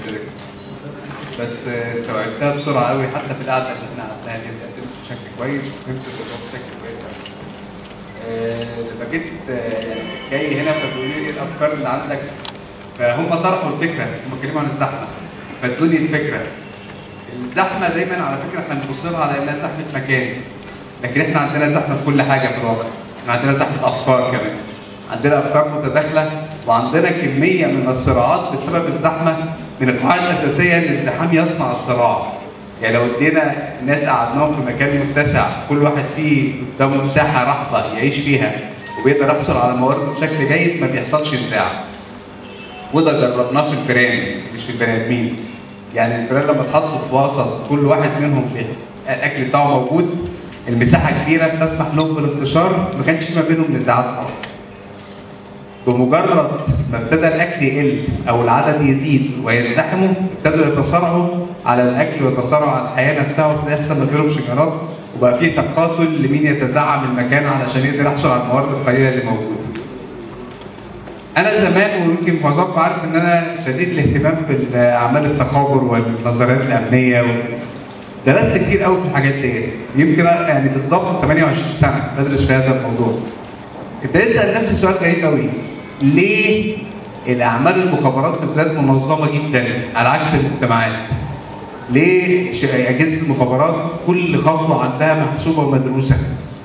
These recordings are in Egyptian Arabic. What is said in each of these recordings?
الفيزيكس بس آه، استوعبتها بسرعه قوي حتى في القعده عشان احنا قعدناها دي اتقدمت بشكل كويس وفهمت الموضوع بشكل كويس قوي. آه، لما جيت آه، يعني جاي هنا فبيقولوا لي ايه الافكار اللي عندك فهم طرحوا الفكره هم اتكلموا عن الزحمه فادوني الفكره الزحمه دايما على فكره احنا بنبص لها على انها زحمه مكان لكن احنا عندنا زحمه في كل حاجه في الواقع احنا عندنا زحمه افكار كمان عندنا افكار متداخله وعندنا كميه من الصراعات بسبب الزحمه من القواعد الاساسيه ان الزحام يصنع الصراع يعني لو ادينا ناس قعدناهم في مكان متسع كل واحد فيه قدامه مساحه رحبه يعيش فيها وبيقدر يحصل على موارده بشكل جيد ما بيحصلش نزاع وده جربناه في الفئران مش في البني ادمين يعني الفئران لما اتحطوا في وسط كل واحد منهم بي- الاكل بتاعه موجود المساحه كبيره تسمح لهم بالانتشار ما كانش في ما بينهم نزاعات خالص بمجرد ما ابتدى الاكل يقل او العدد يزيد ويزدحموا ابتدوا يتصارعوا على الاكل ويتصارعوا على الحياه نفسها وابتدى يحصل ما بينهم شجرات وبقى في تقاتل لمين يتزعم المكان علشان يقدر يحصل على الموارد القليله اللي موجوده. انا زمان ويمكن معظمكم عارف ان انا شديد الاهتمام بالاعمال التخابر والنظريات الامنيه و... درست كتير قوي في الحاجات دي يمكن يعني بالظبط 28 سنه بدرس في هذا الموضوع. ابتديت اسال نفسي سؤال غريب قوي ليه الاعمال المخابرات بالذات منظمه جدا على عكس المجتمعات؟ ليه ش- اجهزه المخابرات كل خطوه عندها محسوبه ومدروسه؟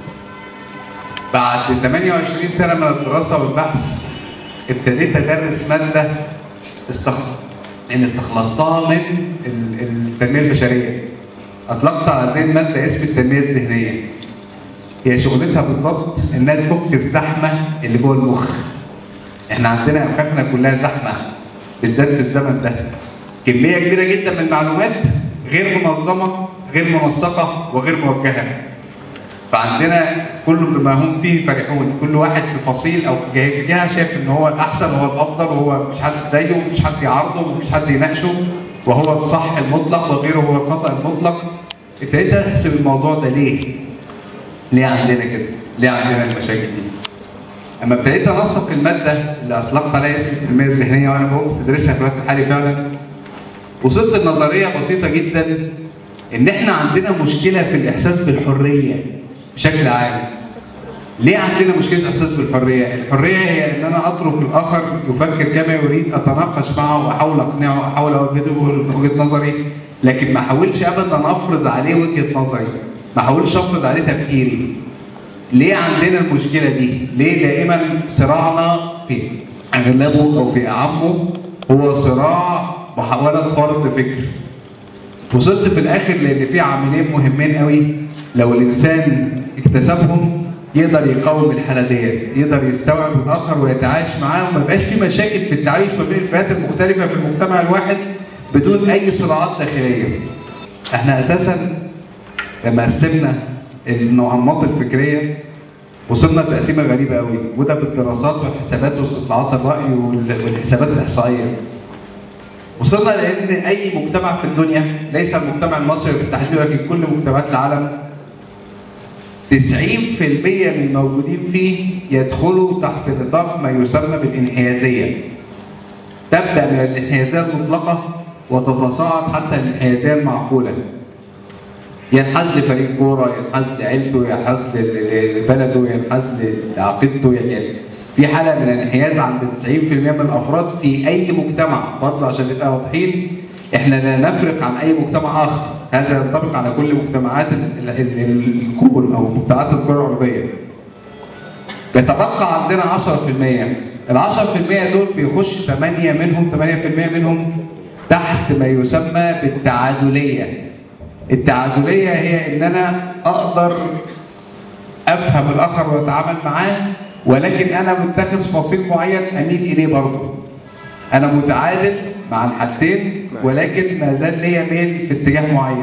بعد 28 سنه من الدراسه والبحث ابتديت ادرس ماده استخ... ان استخلصتها من ال- التنميه البشريه اطلقت على هذه الماده اسم التنميه الذهنيه هي شغلتها بالظبط انها تفك الزحمه اللي جوه المخ احنا عندنا امخاخنا كلها زحمه بالذات في الزمن ده كميه كبيره جدا من المعلومات غير منظمه غير منسقه وغير موجهه فعندنا كل بما هم فيه فرحون كل واحد في فصيل او في جهه في جهه شايف ان هو الاحسن وهو الافضل وهو مفيش حد زيه ومفيش حد يعارضه ومفيش حد يناقشه وهو الصح المطلق وغيره هو الخطا المطلق ابتديت احسب الموضوع ده ليه؟ ليه عندنا كده؟ ليه عندنا المشاكل دي؟ اما ابتديت انسق الماده اللي اطلقت عليها اسم التنميه الذهنيه وانا بقول بدرسها في الوقت الحالي فعلا وصلت لنظريه بسيطه جدا ان احنا عندنا مشكله في الاحساس بالحريه بشكل عام. ليه عندنا مشكله الاحساس بالحريه؟ الحريه هي ان انا اترك الاخر يفكر كما يريد اتناقش معه واحاول اقنعه واحاول اوجهه وجهه نظري لكن ما احاولش ابدا افرض عليه وجهه نظري ما احاولش افرض عليه تفكيري ليه عندنا المشكله دي؟ ليه دائما صراعنا في اغلبه او في اعمه هو صراع محاوله فرض فكر وصلت في الاخر لان في عاملين مهمين قوي لو الانسان اكتسبهم يقدر يقاوم الحاله ديت يقدر يستوعب الاخر ويتعايش معاه وما يبقاش في مشاكل في التعايش ما بين الفئات المختلفه في المجتمع الواحد بدون اي صراعات داخليه احنا اساسا لما قسمنا النمط الفكريه وصلنا لتقسيمه غريبه قوي وده بالدراسات والحسابات واستطلاعات الراي وال- والحسابات الاحصائيه وصلنا لان اي مجتمع في الدنيا ليس المجتمع المصري بالتحديد ولكن كل مجتمعات العالم 90% من الموجودين فيه يدخلوا تحت نطاق ما يسمى بالانحيازيه. تبدا من الانحيازيه المطلقه وتتصاعد حتى الانحيازيه المعقوله. ينحاز لفريق كوره، ينحاز لعيلته، ينحاز ل- لبلده، ينحاز لعقيدته يعني في حاله من الانحياز عند 90% من الافراد في اي مجتمع برضه عشان نبقى واضحين احنا لا نفرق عن اي مجتمع اخر هذا ينطبق على كل مجتمعات ال- ال- ال- الكون او مجتمعات الكره الارضيه بيتبقى عندنا 10% ال 10% دول بيخش 8 منهم 8% منهم تحت ما يسمى بالتعادليه التعادليه هي ان انا اقدر افهم الاخر واتعامل معاه ولكن انا متخذ فصيل معين اميل اليه برضه انا متعادل مع الحالتين ولكن ما زال ليا ميل في اتجاه معين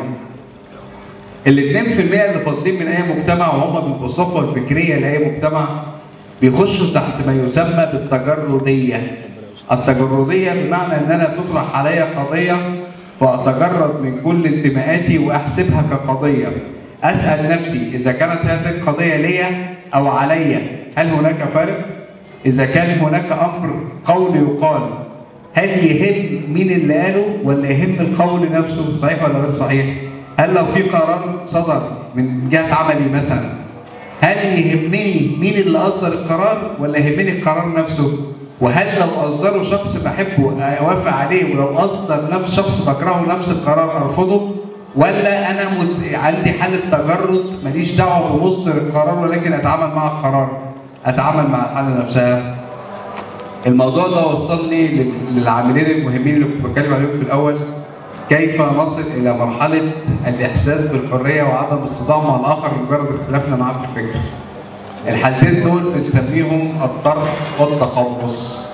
ال 2% اللي فاضلين من اي مجتمع وهم بيبقوا الصفوه الفكريه لاي مجتمع بيخشوا تحت ما يسمى بالتجرديه التجرديه بمعنى ان انا تطرح عليا قضيه فاتجرد من كل انتماءاتي واحسبها كقضيه اسال نفسي اذا كانت هذه القضيه ليا او عليا هل هناك فرق اذا كان هناك امر قول يقال هل يهم مين اللي قاله ولا يهم القول نفسه صحيح ولا غير صحيح؟ هل لو في قرار صدر من جهه عملي مثلا هل يهمني مين اللي اصدر القرار ولا يهمني القرار نفسه؟ وهل لو اصدره شخص بحبه اوافق عليه ولو اصدر نفس شخص بكرهه نفس القرار ارفضه؟ ولا انا مد... عندي حاله تجرد ماليش دعوه بمصدر القرار ولكن اتعامل مع القرار اتعامل مع الحاله نفسها الموضوع ده وصلني لل- للعاملين المهمين اللي كنت بتكلم عليهم في الاول كيف نصل الى مرحله الاحساس بالحريه وعدم الصدام مع الاخر مجرد اختلافنا معاه في الفكر الحالتين دول بنسميهم الطرح والتقمص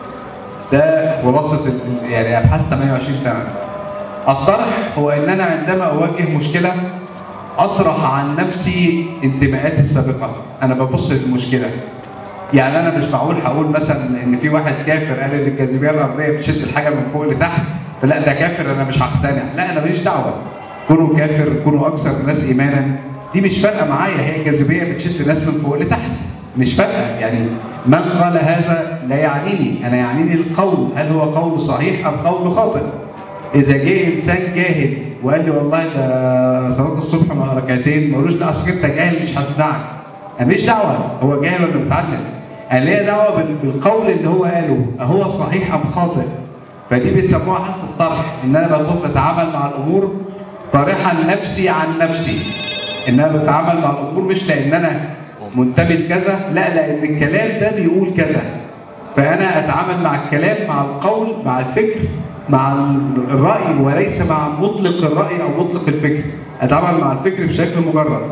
ده خلاصه ال- يعني ابحاث 28 سنه الطرح هو ان انا عندما اواجه مشكله اطرح عن نفسي انتماءاتي السابقه انا ببص للمشكله يعني انا مش معقول هقول مثلا ان في واحد كافر قال ان الجاذبيه الارضيه بتشد الحاجه من فوق لتحت فلا ده كافر انا مش هقتنع لا انا ماليش دعوه كونوا كافر كونوا اكثر الناس ايمانا دي مش فارقه معايا هي الجاذبيه بتشد الناس من فوق لتحت مش فارقه يعني من قال هذا لا يعنيني انا يعنيني القول هل هو قول صحيح ام قول خاطئ اذا جه انسان جاهل وقال لي والله ده صلاه الصبح مع ركعتين ما اقولوش لا اصل انت جاهل مش هسمعك انا ماليش دعوه هو جاهل ولا متعلم انا ليا دعوه بال- بالقول اللي هو قاله اهو صحيح ام خاطئ فدي بيسموها حاله الطرح ان انا بكون بتعامل مع الامور طارحا نفسي عن نفسي ان انا بتعامل مع الامور مش لان انا منتمي لكذا لا لان الكلام ده بيقول كذا فانا اتعامل مع الكلام مع القول مع الفكر مع الراي وليس مع مطلق الراي او مطلق الفكر اتعامل مع الفكر بشكل مجرد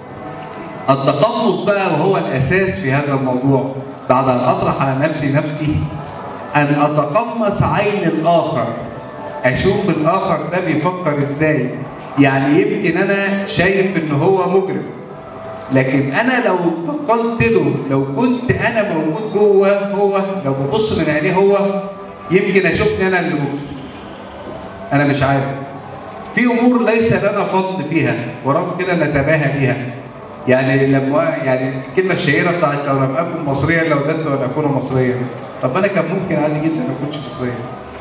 التقمص بقى وهو الاساس في هذا الموضوع بعد ان اطرح على نفسي نفسي ان اتقمص عين الاخر اشوف الاخر ده بيفكر ازاي يعني يمكن انا شايف ان هو مجرم لكن انا لو انتقلت له لو كنت انا موجود جوه هو لو ببص من عينيه هو يمكن اشوفني انا اللي مجرم انا مش عارف في امور ليس لنا فضل فيها ورغم كده نتباهى بيها يعني لما يعني الكلمه الشهيره بتاعت لو لم اكن مصريا لوددت ان اكون مصريا طب انا كان ممكن عادي جدا ما اكونش مصريا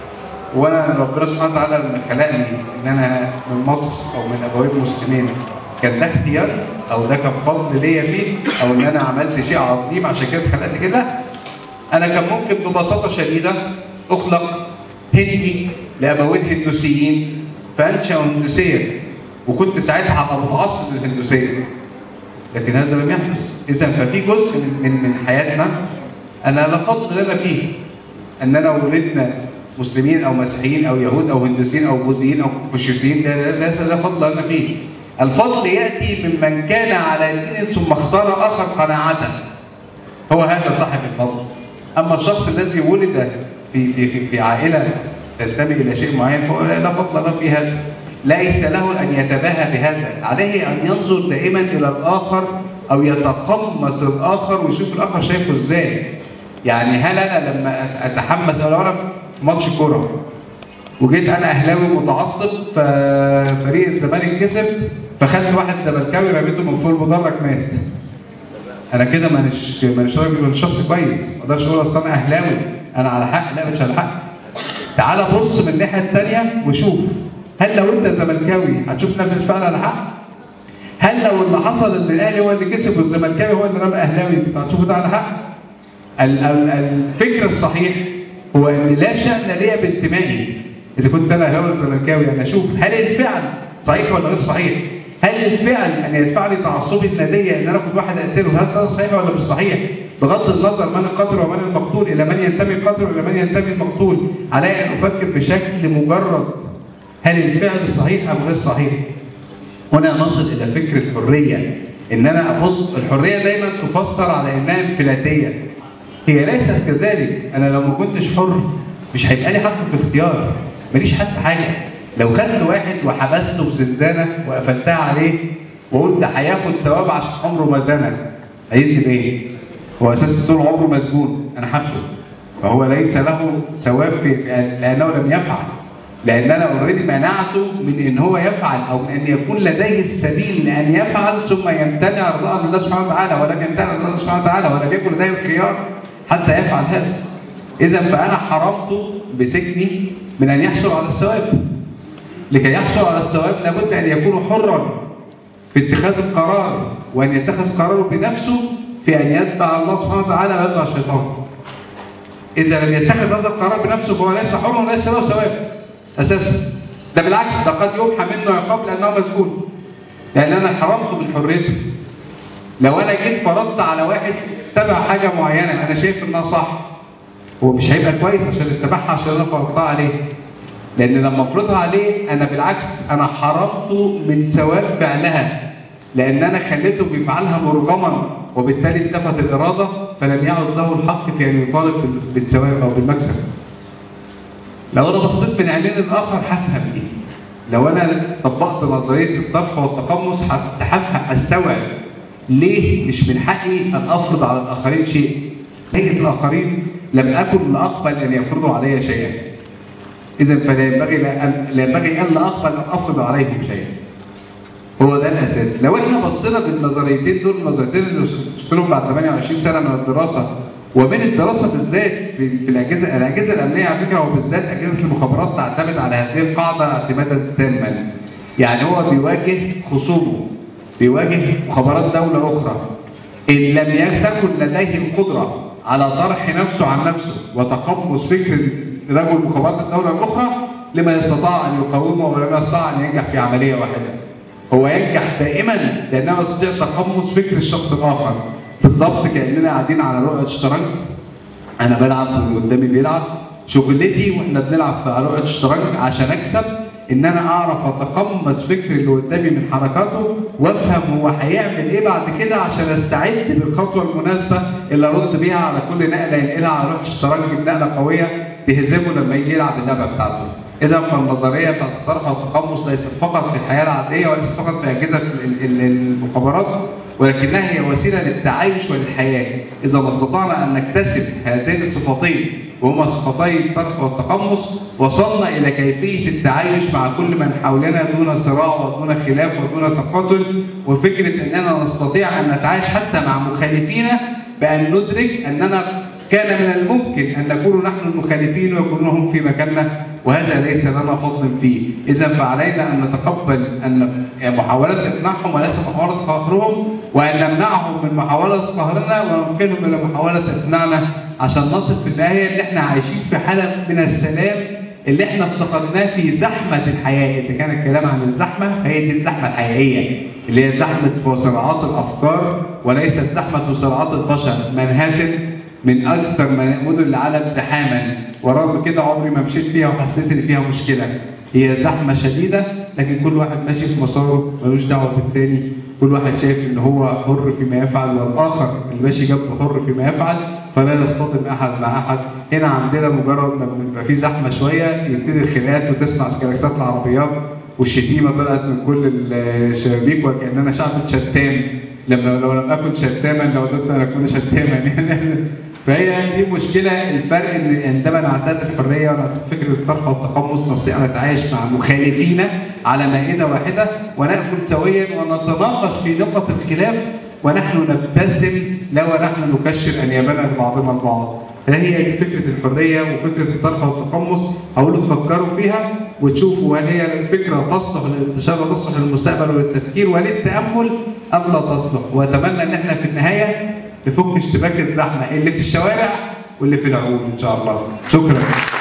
وانا ربنا سبحانه وتعالى لما خلقني ان انا من مصر او من ابوين مسلمين كان ده اختيار او ده كان فضل ليا فيه او ان انا عملت شيء عظيم عشان كده اتخلقت كده انا كان ممكن ببساطه شديده اخلق هندي لابوين هندوسيين فانشا هندوسيا وكنت ساعتها هبقى متعصب للهندوسيه لكن هذا لم يحدث اذا ففي جزء من من, من حياتنا انا لا فضل لنا فيه اننا ولدنا مسلمين او مسيحيين او يهود او هندوسيين او بوذيين او كونفوشيوسيين ده لا لا فضل لنا فيه الفضل ياتي ممن كان على دين ثم اختار اخر قناعه هو هذا صاحب الفضل اما الشخص الذي ولد في في في, في عائله تنتمي الى شيء معين فهو لا لا فضل له في هذا ليس له ان يتباهى بهذا عليه ان ينظر دائما الى الاخر او يتقمص الاخر ويشوف الاخر شايفه ازاي يعني هل انا لما اتحمس او لو انا في ماتش كوره وجيت انا اهلاوي متعصب ففريق الزمالك كسب فخدت واحد زملكاوي رميته من فوق المدرج مات انا كده مانيش مانيش راجل مانيش شخص كويس ما اقدرش اقول اصل انا اهلاوي انا على حق لا مش على حق تعال بص من الناحيه الثانيه وشوف هل لو انت زملكاوي هتشوف نفس الفعل على حق؟ هل لو اللي حصل ان الاهلي هو اللي كسب والزملكاوي هو اللي رمى اهلاوي هتشوفه ده على حق؟ ال- ال- الفكر الصحيح هو ان لا شان ليا بانتمائي اذا كنت انا اهلاوي ولا زملكاوي انا اشوف هل الفعل صحيح ولا غير صحيح؟ هل الفعل ان يدفعني تعصبي النديه ان انا اخد واحد اقتله هل ده صحيح ولا مش صحيح؟ بغض النظر من القاتل ومن المقتول الى من ينتمي القاتل والى من ينتمي المقتول علي ان افكر بشكل مجرد هل الفعل صحيح ام غير صحيح؟ هنا نصل الى فكر الحريه ان انا ابص الحريه دايما تفسر على انها انفلاتيه هي ليست كذلك انا لو ما كنتش حر مش هيبقى لي حق في الاختيار ماليش حق حاجه لو خدت واحد وحبسته بزنزانه وقفلتها عليه وقلت هياخد ثواب عشان عمره ما زنى هيذنب ايه؟ هو اساسا طول عمره مسجون انا حابسه فهو ليس له ثواب في في- لانه لم يفعل لان انا اوريدي منعته من ان هو يفعل او من ان يكون لديه السبيل لان يفعل ثم يمتنع رضاء من الله سبحانه وتعالى ولم يمتنع رضاء الله سبحانه وتعالى ولم يكن لديه الخيار حتى يفعل هذا اذا فانا حرمته بسجني من ان يحصل على الثواب لكي يحصل على الثواب لابد ان يكون حرا في اتخاذ القرار وان يتخذ قراره بنفسه في ان يتبع الله سبحانه وتعالى ويتبع الشيطان. اذا لم يتخذ هذا القرار بنفسه فهو ليس حرا وليس له ثواب اساسا. ده بالعكس ده قد يمحى منه عقاب لانه مسجون. لان انا حرمته من حريته. لو انا جيت فرضت على واحد اتبع حاجه معينه انا شايف انها صح هو مش هيبقى كويس عشان اتبعها عشان انا فرضتها عليه. لان لما افرضها عليه انا بالعكس انا حرمته من ثواب فعلها لان انا خليته بيفعلها مرغما وبالتالي انتفت الاراده فلم يعد له الحق في ان يطالب بالثواب او بالمكسب. لو انا بصيت من عينين الاخر هفهم ايه؟ لو انا طبقت نظريه الطرح والتقمص هفهم استوعب ليه مش من حقي ان افرض على الاخرين شيء؟ هيئه الاخرين لم اكن لاقبل ان يفرضوا علي شيئا. اذا فلا ينبغي لا ينبغي الا اقبل ان افرض عليهم شيئا. هو ده الاساس، لو احنا بصينا بالنظريتين دول النظريتين اللي وصلت لهم بعد 28 سنه من الدراسه ومن الدراسه بالذات في, في الاجهزه الاجهزه الامنيه على فكره وبالذات اجهزه المخابرات تعتمد على هذه القاعده اعتمادا تاما. يعني هو بيواجه خصومه بيواجه مخابرات دوله اخرى ان لم تكن لديه القدره على طرح نفسه عن نفسه وتقمص فكر رجل مخابرات الدولة الأخرى لما يستطاع أن يقاومه ولما يستطاع أن ينجح في عملية واحدة. هو ينجح دائما لأنه يستطيع تقمص فكر الشخص الآخر. بالظبط كأننا قاعدين على رؤية شطرنج أنا بلعب واللي قدامي بيلعب شغلتي واحنا بنلعب في رؤية شطرنج عشان أكسب ان انا اعرف اتقمص فكر اللي قدامي من حركاته وافهم هو هيعمل ايه بعد كده عشان استعد للخطوه المناسبه اللي ارد بيها على كل نقله ينقلها على روح الشطرنج بنقله قويه تهزمه لما يجي يلعب اللعبه بتاعته. اذا فالنظريه بتاعت الطرح والتقمص ليست فقط في الحياه العاديه وليست فقط في اجهزه المخابرات ولكنها هي وسيله للتعايش وللحياه. اذا ما استطعنا ان نكتسب هذين الصفتين وهما صفتي الطرح والتقمص وصلنا الى كيفيه التعايش مع كل من حولنا دون صراع ودون خلاف ودون تقاتل وفكره اننا نستطيع ان نتعايش حتى مع مخالفينا بان ندرك اننا كان من الممكن ان نكون نحن المخالفين ويكونوا هم في مكاننا وهذا ليس لنا فضل فيه، اذا فعلينا ان نتقبل ان محاوله اقناعهم وليس محاوله قهرهم وان نمنعهم من محاوله قهرنا ونمكنهم الى محاوله اقناعنا عشان نصل في النهايه ان احنا عايشين في حاله من السلام اللي احنا افتقدناه في زحمه الحياه، اذا كان الكلام عن الزحمه فهي دي الزحمه الحقيقيه اللي هي زحمه صراعات الافكار وليست زحمه صراعات البشر، منهاتن من اكثر مدن العالم زحاما ورغم كده عمري ما مشيت فيها وحسيت ان فيها مشكله هي زحمه شديده لكن كل واحد ماشي في مساره ملوش دعوه بالتاني كل واحد شايف ان هو حر فيما يفعل والاخر اللي ماشي جنبه حر فيما يفعل فلا يصطدم احد مع احد هنا عندنا مجرد ما بيبقى في زحمه شويه يبتدي الخناقات وتسمع كلاكسات العربيات والشتيمه طلعت من كل الشبابيك وكاننا شعب شتام لما لو لم اكن شتاما لوددت ان اكون شتاما فهي دي مشكله الفرق ان عندما نعتاد الحريه ونعتاد فكره الطرح والتقمص نستطيع ان نتعايش مع مخالفينا على مائده واحده وناكل سويا ونتناقش في نقط الخلاف ونحن نبتسم لا ونحن نكشر انيابنا لبعضنا البعض. فهي دي فكره الحريه وفكره الطرح والتقمص حاولوا تفكروا فيها وتشوفوا هل هي الفكره تصلح للانتشار وتصلح للمستقبل وللتفكير وللتامل ام لا تصلح واتمنى ان احنا في النهايه نفك اشتباك الزحمه اللي في الشوارع واللي في العقول ان شاء الله شكرا